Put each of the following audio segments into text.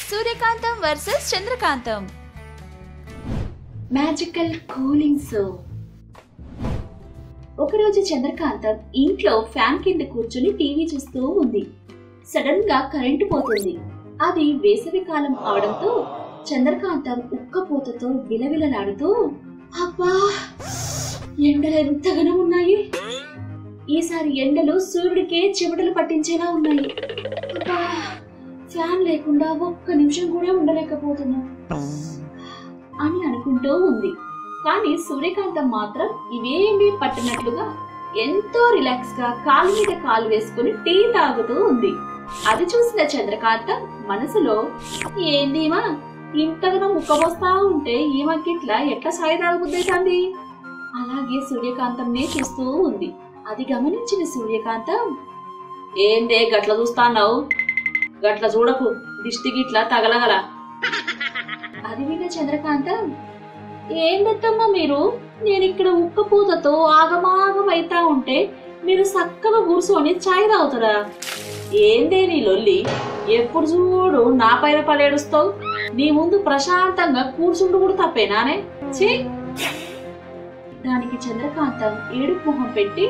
సూర్యకాంతం versus Chandrakantham magical cooling soap ఒకరోజు చంద్రకాంతం ఇంట్లో fan కింద కూర్చుని టీవీ చూస్తూ ఉంది సడన్ గా కరెంటు పోతుంది అది వేసవి కాలం అవడంతో చంద్రకాంతం ఉక్కపోతతో విలవిలలాడుతూ అబ్బా ఎండలు ఎంతగానో ఉన్నాయి ఈసారి ఎండలు సూర్యుడికే చెమటలు పట్టించేలా ఉన్నాయి అబ్బా ఫ్యాన్ లేకుండా ఒక్క నిమిషం కూడా ఉండలేకపోతున్నా అని అనుకుంటూ ఉంది కానీ సూర్యకాంతం మాత్రం ఇవేమీ పట్టినట్లుగా ఎంతో రిలాక్స్ గా కాలు మీద కాలు వేసుకుని టీ తాగుతూ ఉంది అది చూసిన చంద్రకాంతం మనసులో ఏందీమా ఇంతగా ముక్కబోస్తా ఉంటే ఈమెకిట్లా ఎట్లా సాయి తాగుబుద్దైతుంది అలాగే సూర్యకాంతంనే చూస్తూ ఉంది అది గమనించిన సూర్యకాంతం ఏందే గట్ల చూస్తాన్నావు గట్ల చూడకు దిష్టి గిట్ల తగలగల అది విన్న చంద్రకాంతం ఏందత్తమ్మా మీరు నేను ఇక్కడ ఉక్క పూతతో ఆగమాగం అయితా ఉంటే మీరు చక్కగా కూర్చొని చాయ్ తాగుతారా ఏందే నీ లొల్లి ఎప్పుడు చూడు నా పైన పడేడుస్తావు నీ ముందు ప్రశాంతంగా కూర్చుండు కూడా తప్పేనానే ఛీ దానికి చంద్రకాంతం ఏడుపు మొహం పెట్టి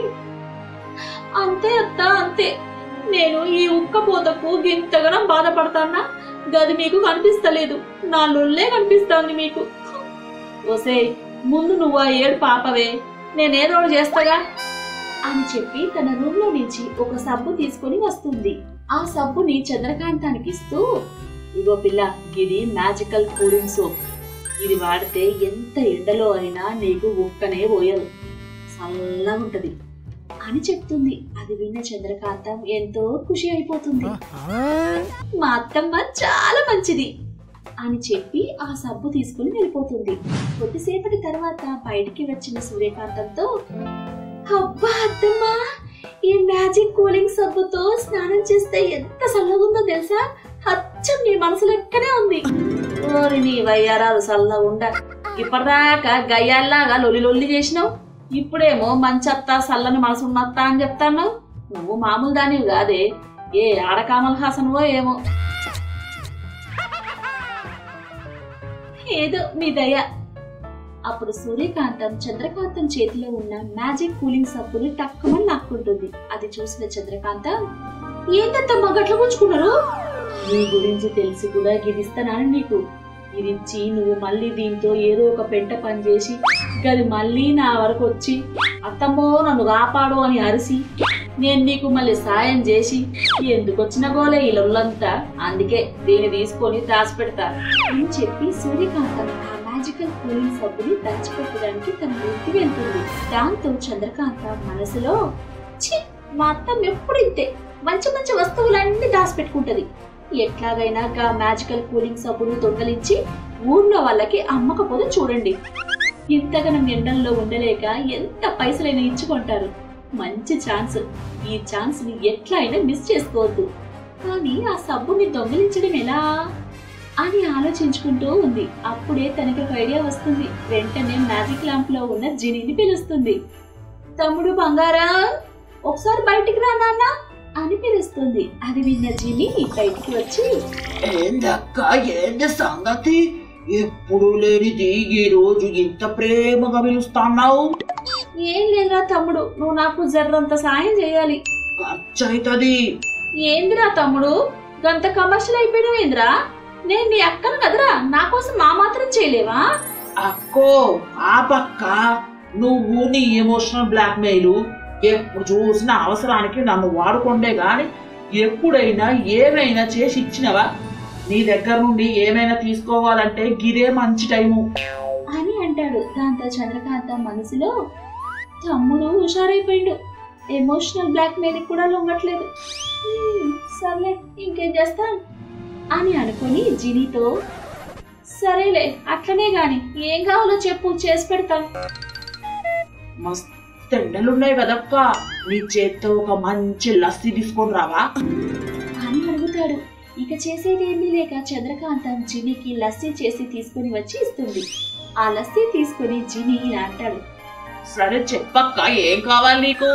అంతే అత్త అంతే నేను ఈ ఉక్క పూతకు గింతగనం బాధపడతానా గది మీకు కనిపిస్తలేదు నా లొల్లే కనిపిస్తోంది మీకు ఓసే ముందు నువ్వు ఆ ఏడు పాపవే నేనేదో ఒకటి చేస్తాగా అని చెప్పి తన రూమ్ లో నుంచి ఒక సబ్బు తీసుకొని వస్తుంది ఆ సబ్బుని చంద్రకాంతానికి ఇస్తూ ఇగో పిల్ల ఇది మ్యాజికల్ కూలింగ్ సోప్ ఇది వాడితే ఎంత ఎండలో అయినా నీకు ఉక్కనే పోయదు చల్లగా ఉంటది అని చెప్తుంది అది విన్న చంద్రకాంతం ఎంతో ఖుషి అయిపోతుంది మా అత్తమ్మ చాలా మంచిది అని చెప్పి ఆ సబ్బు తీసుకుని వెళ్ళిపోతుంది కొద్దిసేపటి తర్వాత బయటికి వచ్చిన సూర్యకాంతంతో అబ్బా అత్తమ్మ ఈ మ్యాజిక్ కూలింగ్ సబ్బుతో స్నానం చేస్తే ఎంత చల్లగుందో తెలుసా అచ్చం నీ మనసు లెక్కనే ఉంది ఓరి నీ వయ్యారాలు చల్లగా ఉండ ఇప్పటిదాకా గయ్యాల్లాగా లొల్లి లొల్లి చేసినావు ఇప్పుడేమో మంచత్తా చల్లని మనసు ఉన్నత్తా అని చెప్తాను నువ్వు మామూలు దానివి కాదే ఏ ఆడకామల్ హాసనువో ఏమో ఏదో మీ దయ అప్పుడు సూర్యకాంతం చంద్రకాంతం చేతిలో ఉన్న మ్యాజిక్ కూలింగ్ సబ్బుని టక్కుమని నాక్కుంటుంది అది చూసిన చంద్రకాంతం ఏంటంత మగట్లు పుంజుకున్నారు నీ గురించి తెలిసి కూడా గిదిస్తానని నీకు ఇదిచ్చి నువ్వు మళ్ళీ దీంతో ఏదో ఒక పెంట పని చేసి గది మళ్ళీ నా వరకు వచ్చి అత్తమ్మో నన్ను కాపాడు అని అరిసి నేను నీకు మళ్ళీ సాయం చేసి ఎందుకు వచ్చిన గోలే ఈ లొల్లంతా అందుకే దీన్ని తీసుకొని దాచిపెడతా అని చెప్పి సూర్యకాంతం ఆ మ్యాజికల్ కూలింగ్ సబ్బుని దాచిపెట్టడానికి తన ఇంటికి వెళ్తుంది దాంతో చంద్రకాంత మనసులో ఛీ మా అత్తమ్మ ఎప్పుడు ఇంతే మంచి మంచి వస్తువులన్నీ దాచిపెట్టుకుంటది ఎట్లాగైనా గా మ్యాజికల్ కూలింగ్ సబ్బును దొంగలించి ఊర్లో వాళ్ళకి అమ్మకపోతే చూడండి ఇంతగనం ఎండల్లో ఉండలేక ఎంత పైసలైనా ఇచ్చుకుంటారు మంచి ఛాన్స్ ఈ ఛాన్స్ ని ఎట్లా అయినా మిస్ చేసుకోవద్దు కానీ ఆ సబ్బుని దొంగిలించడం ఎలా అని ఆలోచించుకుంటూ ఉంది అప్పుడే తనకి ఒక ఐడియా వస్తుంది వెంటనే మ్యాజిక్ ల్యాంప్ లో ఉన్న జినీని పిలుస్తుంది తమ్ముడు బంగారా ఒకసారి బయటికి రా నాన్న అని పిలుస్తుంది అది విన్న జిని బయటికి వచ్చి ఏందక్క ఏంది సంగతి ఎప్పుడు లేనిది ఈ రోజు ఇంత ప్రేమగా పిలుస్తున్నావు ఏం లేదురా తమ్ముడు నువ్వు నాకు జర్రంత సాయం చేయాలి ఖర్చు అవుతుంది ఏందిరా తమ్ముడు గంత కమర్షియల్ అయిపోయినవేంద్రా నేను నీ అక్కను కదరా నా కోసం మా మాత్రం చేయలేవా అక్కో ఆ పక్క నువ్వు నీ ఎమోషనల్ బ్లాక్ మెయిల్ ఎప్పుడు చూసిన అవసరానికి నన్ను వాడుకుంటే గాని ఎప్పుడైనా ఏమైనా చేసి ఇచ్చినవా నీ దగ్గర నుండి ఏమైనా తీసుకోవాలంటే గిదే మంచి టైము అని అంటాడు దాంతో చంద్రకాంత మనసులో తమ్ముడు హుషారైపోయిండు ఎమోషనల్ బ్లాక్ మెయిల్ కూడా లొంగట్లేదు "హ్మ్, సర్లే ఇంకేం చేస్తాం అని అనుకొని జినీతో సరేలే అట్లనే గాని ఏం కావాలో చెప్పు చేసి పెడతాను మస్తు ఎండలున్నాయి కదక్క నీ చేత్తో ఒక మంచి లస్సీ తీసుకొని రావా అని అడుగుతాడు ఇక చేసేది ఏమీ లేక చంద్రకాంతం జినీకి లస్సీ చేసి తీసుకుని వచ్చి ఇస్తుంది ఆ లస్సీ తీసుకుని జిని ఇలా అంటాడు సరే చెప్పక్క ఏం కావాలి నీకు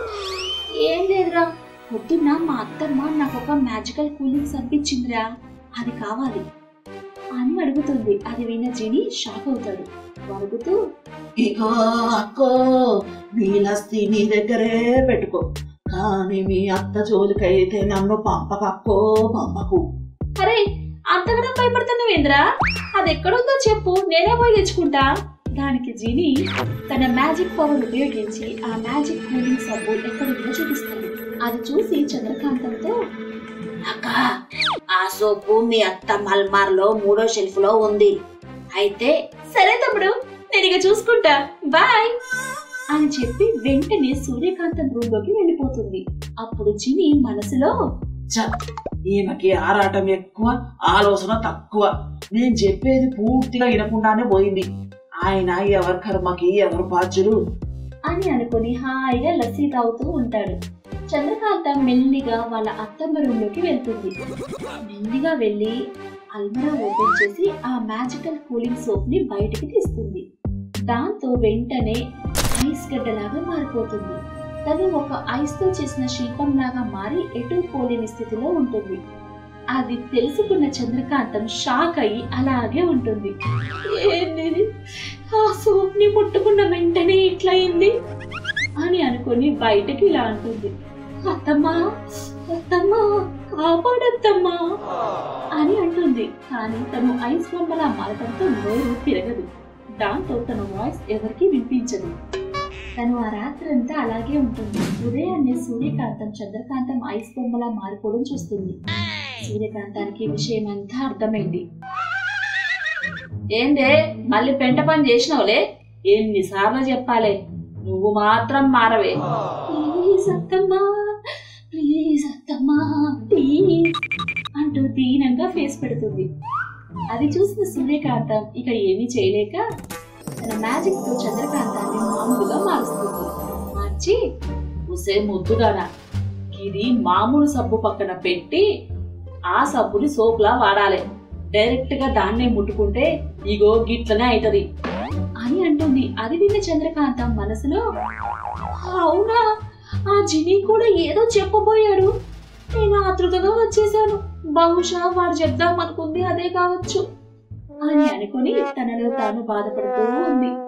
ఏం లేదురా పొద్దున్న మా అత్తమ్మ నాకు ఒక మ్యాజికల్ కూలింగ్ సబ్బిచ్చిందిరా అది కావాలి అని అడుగుతుంది అది విన్న జిని షాక్ అవుతాడు అడుగుతూ ఇగో అక్కో నీ లస్తి నీ దగ్గరే పెట్టుకో కానీ మీ అత్త జోలికైతే నన్ను పంపకక్కో పంపకు అరే అంతగా భయపడుతున్నావేంద్రా అది ఎక్కడుందో చెప్పు నేనే పోయి తెచ్చుకుంటా దానికి జిని తన మ్యాజిక్ పవర్ ఉపయోగించి ఆ మ్యాజిక్ కూలింగ్ సబ్బు ఎక్కడుందో చూపిస్తాడు అది చూసి చంద్రకాంతంతో అక్క ఆ సోపు మీ అత్త మల్మార్ లో మూడో షెల్ఫ్ లో ఉంది అయితే సరే తమ్ముడు నేను ఇక చూసుకుంటా బాయ్ అని చెప్పి వెంటనే సూర్యకాంతం రూమ్ లోకి వెళ్ళిపోతుంది అప్పుడు జిని మనసులో ఛ, ఈమెకి ఆరాటం ఎక్కువ ఆలోచన తక్కువ నేను చెప్పేది పూర్తిగా వినకుండానే పోయింది ఆయన ఎవరి కర్మకి ఎవరు బాధ్యులు అని అనుకుని హాయిగా లస్సీ తాగుతూ ఉంటాడు చంద్రకాంత మెల్లిగా వాళ్ళ అత్తమ్మ రూమ్ లోకి వెళ్తుంది మెల్లిగా వెళ్ళి అల్మరా ఓపెన్ చేసి ఆ మ్యాజికల్ కూలింగ్ సోప్ ని బయటికి తీస్తుంది దాంతో వెంటనే ఐస్ గడ్డలాగా మారిపోతుంది తను ఒక ఐస్ తో చేసిన శిల్పం లాగా మారి ఎటు పోలేని స్థితిలో ఉంటుంది అది తెలుసుకున్న చంద్రకాంతం షాక్ అయ్యి అలాగే ఉంటుంది ఏంది ఆ సోప్ ని ముట్టుకున్న వెంటనే ఇట్లా అయింది అని అనుకుని బయటకి ఇలా అంటుంది అత్తమ్మా అత్తమ్మా కాపాడత్తమ్మా అని అంటుంది కానీ తను ఐస్ బొమ్మలా మారడంతో నోరు తిరగదు దాంతో తన వాయిస్ ఎవరికీ వినిపించదు తను ఆ రాత్రంతా అలాగే ఉంటుంది ఉదయాన్నే సూర్యకాంతం చంద్రకాంతం ఐస్ బొమ్మలా మారిపోవడం చూస్తుంది సూర్యకాంతానికి ఈ విషయం అంతా అర్థమైంది ఏందే మళ్ళీ పెంట పని చేసినావులే ఎన్నిసార్లు చెప్పాలే నువ్వు మాత్రం మారవే ప్లీజ్ అత్తమ్మా ప్లీజ్ అత్తమ్మా ప్లీజ్ అంటూ దీనంగా ఫేస్ పెడుతుంది అది చూసిన సూర్యకాంతం ఇక ఏమీ చేయలేక తన మ్యాజిక్ తో చంద్రకాంతాన్ని మామూలుగా మారుస్తుంది మార్చి ఉసే ముద్దుగానా ఇది మామూలు సబ్బు పక్కన పెట్టి ఆ సబ్బుని సోప్లా వాడాలి డైరెక్ట్ గా దాన్నే ముట్టుకుంటే ఇగో గిట్లనే అవుతది అని అంటుంది అది విన్న చంద్రకాంతం మనసులో అవునా ఆ జిని కూడా ఏదో చెప్పబోయాడు నేను ఆతృతగా వచ్చేసాను బహుశా వాడు చెప్దాం అనుకుంది అదే కావచ్చు అని అనుకుని తనలో తాను బాధపడుతూ ఉంది